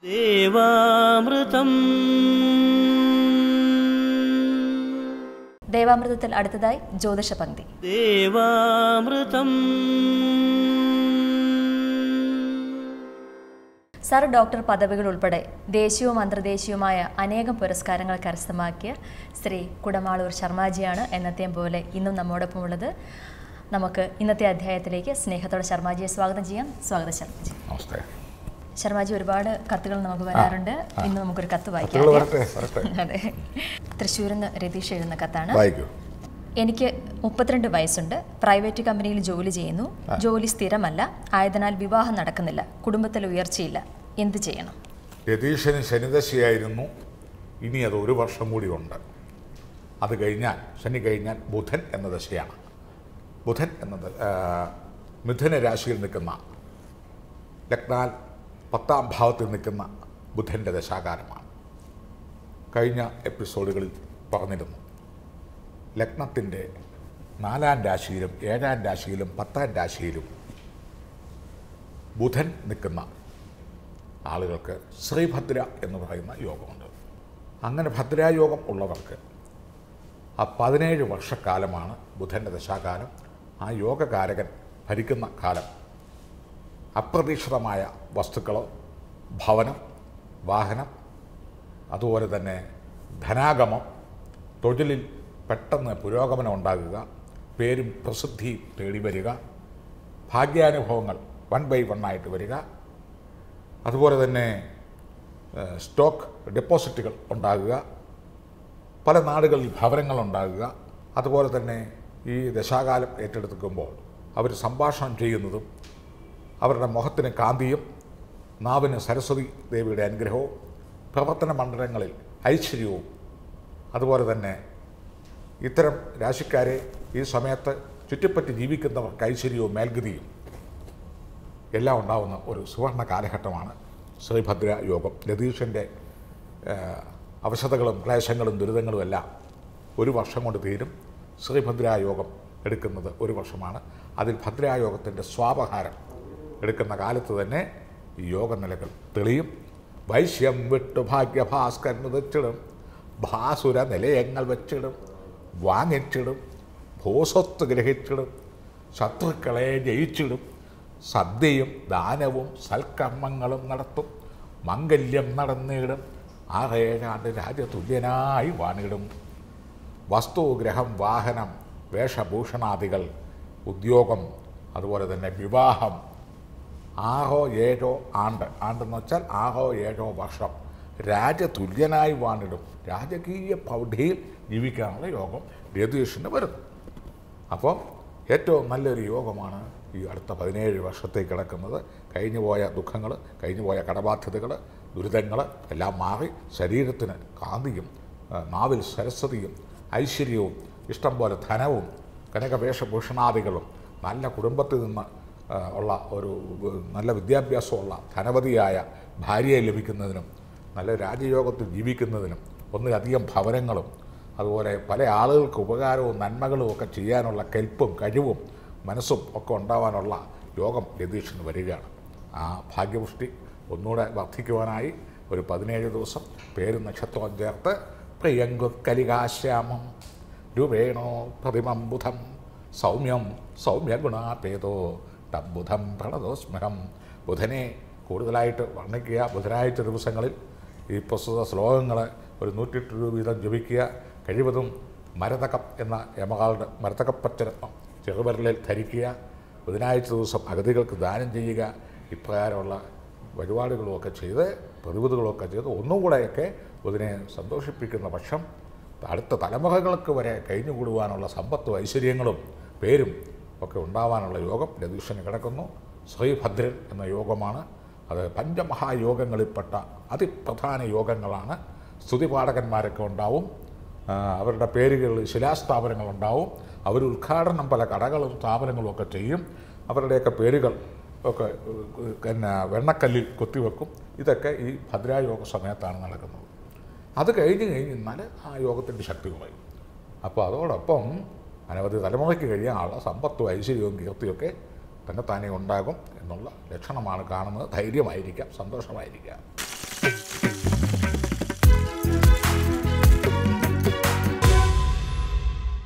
ദേവാമൃതം ദേവാമൃതത്തിൽ അടുത്തതായി ജ്യോതിഷ പങ്ക്തി ദേവാമൃതം sir doctor പദവികൾ ഉൾപ്പെടെ ദേശീയവും അന്തർദേശീയവുമായ അനേകം പുരസ്കാരങ്ങൾ കരസ്ഥമാക്കിയ ശ്രീ കുടമാളൂർ ശർമാജിയാണ് എന്നത്തെയും പോലെ ഇന്നും നമ്മോടൊപ്പം ഉള്ളത് നമുക്ക് ഇന്നത്തെ അധ്യായത്തിലേക്ക് സ്നേഹത്തോടെ ശർമാജിയെ സ്വാഗതം ചെയ്യാം സ്വാഗതം ശർമാജി നമസ്തേ ശർമാജി ഒരുപാട് കത്തുകൾ നമുക്ക് വരാറുണ്ട് ഇന്ന് നമുക്കൊരു കത്ത് വായിക്കാം കത്തുകൾ വരട്ടെ വരട്ടെ അതെ തൃശ്ശൂരിൽ നിന്ന് രതീഷ് എഴുതുന്ന കത്താണ് വായിക്കൂ എനിക്ക് മുപ്പത്തിരണ്ട് വയസ്സുണ്ട് പ്രൈവറ്റ് കമ്പനിയിൽ ജോലി ചെയ്യുന്നു ജോലി സ്ഥിരമല്ല ആയതിനാൽ വിവാഹം നടക്കുന്നില്ല കുടുംബത്തിൽ ഉയർച്ചയില്ല എന്ത് ചെയ്യണം രതീശന് ശനിദശയായിരുന്നു ഇനി അത് ഒരു വർഷം കൂടി ഉണ്ട് അത് കഴിഞ്ഞാൽ ശനി കഴിഞ്ഞാൽ ബുധൻ എന്ന ദശയാണ് ബുധൻ എന്നത് ആ, മിഥുന രാശിയിൽ നിൽക്കുന്ന ലഗ്നാൽ പത്താം ഭാവത്തിൽ നിൽക്കുന്ന ബുധൻ്റെ ദശാകാലമാണ് കഴിഞ്ഞ എപ്പിസോഡുകളിൽ പറഞ്ഞിരുന്നു ലഗ്നത്തിൻ്റെ നാലാം രാശിയിലും ഏഴാം രാശിയിലും പത്താം രാശിയിലും ബുധൻ നിൽക്കുന്ന ആളുകൾക്ക് ശ്രീഭദ്ര എന്ന് പറയുന്ന യോഗമുണ്ട് അങ്ങനെ ഭദ്രായോഗം ഉള്ളവർക്ക് ആ പതിനേഴ് വർഷക്കാലമാണ് ബുധൻ്റെ ദശാകാലം ആ യോഗകാരകൻ ഭരിക്കുന്ന കാലം അപ്രതീക്ഷിതമായ വസ്തുക്കളോ ഭവനം വാഹനം അതുപോലെ തന്നെ ധനാഗമം തൊഴിലിൽ പെട്ടെന്ന് പുരോഗമനം ഉണ്ടാകുക പേരും പ്രസിദ്ധിയും തേടി വരിക ഭാഗ്യാനുഭവങ്ങൾ വൺ ബൈ വൺ ആയിട്ട് വരിക അതുപോലെ തന്നെ ഏഹ്, സ്റ്റോക്ക് ഡെപ്പോസിറ്റുകൾ ഉണ്ടാകുക പല നാടുകളിൽ ഭവനങ്ങൾ ഉണ്ടാകുക അതുപോലെ തന്നെ ഈ ദശാകാലം ഏറ്റെടുക്കുമ്പോൾ അവർ സംഭാഷണം ചെയ്യുന്നതും അവരുടെ മുഖത്തിന് കാന്തിയും നാവിന് സരസ്വതി ദേവിയുടെ അനുഗ്രഹവും പ്രവർത്തന മണ്ഡലങ്ങളിൽ ഐശ്വര്യവും അതുപോലെ തന്നെ ഇത്തരം രാശിക്കാരെ ഈ സമയത്ത് ചുറ്റിപ്പറ്റി ജീവിക്കുന്നവർക്ക് ഐശ്വര്യവും മേൽഗതിയും എല്ലാം ഉണ്ടാവുന്ന ഒരു സുവർണ കാലഘട്ടമാണ് ശ്രീഭദ്ര യോഗം രതീഷിൻ്റെ അവശതകളും ക്ലേശങ്ങളും ദുരിതങ്ങളും എല്ലാം ഒരു വർഷം കൊണ്ട് തീരും ശ്രീഭദ്ര യോഗം എടുക്കുന്നത് ഒരു വർഷമാണ് അതിൽ ഭദ്രായോഗത്തിൻ്റെ സ്വാപഹാരം എടുക്കുന്ന കാലത്ത് തന്നെ ഈ യോഗനിലകൾ തെളിയും വൈശ്യം വിട്ടു ഭാഗ്യഭാസ്കരൻ മുതച്ചിടും ഭാസുര നിലയങ്ങൾ വെച്ചിടും വാങ്ങിച്ചിടും ഭൂസ്വത്ത് ഗ്രഹിച്ചിടും ശത്രുക്കളെ ജയിച്ചിടും സദ്യയും ദാനവും സൽക്കർമ്മങ്ങളും നടത്തും മംഗല്യം നടന്നിടും ആറേഴാണ്ട് രാജതുല്യനായി വാണിടും വസ്തു ഗ്രഹം വാഹനം വേഷഭൂഷണാദികൾ ഉദ്യോഗം അതുപോലെ തന്നെ വിവാഹം ആറോ ഏഴോ ആണ്ട് ആണ്ടെന്ന് വെച്ചാൽ ആറോ ഏഴോ വർഷം രാജതുല്യനായി വാണിടും രാജകീയ പ്രൗഢിയിൽ ജീവിക്കാനുള്ള യോഗം രതീഷിന് വരുന്നു അപ്പം ഏറ്റവും നല്ലൊരു യോഗമാണ് ഈ അടുത്ത പതിനേഴ് വർഷത്തേക്ക് കിടക്കുന്നത് കഴിഞ്ഞു പോയ ദുഃഖങ്ങൾ കഴിഞ്ഞു പോയ കടബാധ്യതകൾ ദുരിതങ്ങൾ എല്ലാം മാറി ശരീരത്തിന് കാന്തിയും ആ, നാവിൽ സരസ്വതിയും ഐശ്വര്യവും ഇഷ്ടം പോലെ ധനവും കനകവേഷഭൂഷണാദികളും നല്ല കുടുംബത്തിൽ നിന്ന് ആ, ഉള്ള ഒരു ഉം, നല്ല വിദ്യാഭ്യാസമുള്ള ധനവതിയായ ഭാര്യയെ ലഭിക്കുന്നതിനും നല്ല രാജയോഗത്തിൽ ജീവിക്കുന്നതിനും ഒന്നിലധികം ഭവനങ്ങളും അതുപോലെ പല ആളുകൾക്ക് ഉപകാരവും നന്മകളും ഒക്കെ ചെയ്യാനുള്ള കെൽപ്പും കഴിവും മനസ്സും ഒക്കെ ഉണ്ടാവാനുള്ള യോഗം രതീഷിന് വരികയാണ് ആ ഭാഗ്യപുഷ്ടി ഒന്നുകൂടെ വർദ്ധിക്കുവാനായി ഒരു പതിനേഴ് ദിവസം പേരും നക്ഷത്രവും ചേർത്ത് പ്രിയങ്കു കലികാശ്യാമം രൂപേണോ പ്രതിമം ബുധം സൗമ്യം സൗമ്യഗുണാപേതോ തബുധം പ്രണതോസ്മരം ബുധനെ കൂടുതലായിട്ട് വർണ്ണിക്കുക ബുധനാഴ്ച ദിവസങ്ങളിൽ ഈ പ്രസ്തുത ശ്ലോകങ്ങൾ ഒരു നൂറ്റിയെട്ട് രൂപ വീതം ജപിക്കുക കഴിവതും മരതകം എന്ന യമകാളുടെ മരതകപ്പച്ചരത്നം ചെറുവിരലിൽ ധരിക്കുക ബുധനാഴ്ച ദിവസം അഗതികൾക്ക് ദാനം ചെയ്യുക ഇപ്രകാരമുള്ള വഴിപാടുകളുമൊക്കെ ചെയ്ത് പ്രതിവിധികളൊക്കെ ചെയ്ത് ഒന്നുകൂടെയൊക്കെ ബുധനെ സന്തോഷിപ്പിക്കുന്ന പക്ഷം അടുത്ത തലമുറകൾക്ക് വരെ കഴിഞ്ഞുകൂടുവാനുള്ള സമ്പത്തും ഐശ്വര്യങ്ങളും പേരും ഒക്കെ ഉണ്ടാവാനുള്ള യോഗം രതീഷന് കിടക്കുന്നു ശ്രീഭദ്രൻ എന്ന യോഗമാണ് അത് പഞ്ചമഹായോഗങ്ങളിൽപ്പെട്ട അതിപ്രധാന യോഗങ്ങളാണ് സ്തുതിപാഠകന്മാരൊക്കെ ഉണ്ടാവും ആ, അവരുടെ പേരുകൾ ശിലാസ്ഥാപനങ്ങളുണ്ടാവും അവർ ഉദ്ഘാടനം പല കടകളും സ്ഥാപനങ്ങളും ഒക്കെ ചെയ്യും അവരുടെയൊക്കെ പേരുകൾ ഒക്കെ ഏഹ്, പിന്നെ വെണ്ണക്കല്ലിൽ കൊത്തിവെക്കും ഇതൊക്കെ ഈ ഭദ്രായോഗ സമയത്താണ് നടക്കുന്നത് അത് കഴിഞ്ഞ് കഴിഞ്ഞാൽ ആ യോഗത്തിൻ്റെ ശക്തി കുറയും അപ്പോൾ അതോടൊപ്പം അനവധി തലമുറയ്ക്ക് കഴിയാനുള്ള സമ്പത്തും ഐശ്വര്യവും കീർത്തിയൊക്കെ തന്നെത്താനെ ഉണ്ടാകും എന്നുള്ള ലക്ഷണമാണ് കാണുന്നത് ധൈര്യമായിരിക്കാം സന്തോഷമായിരിക്കാം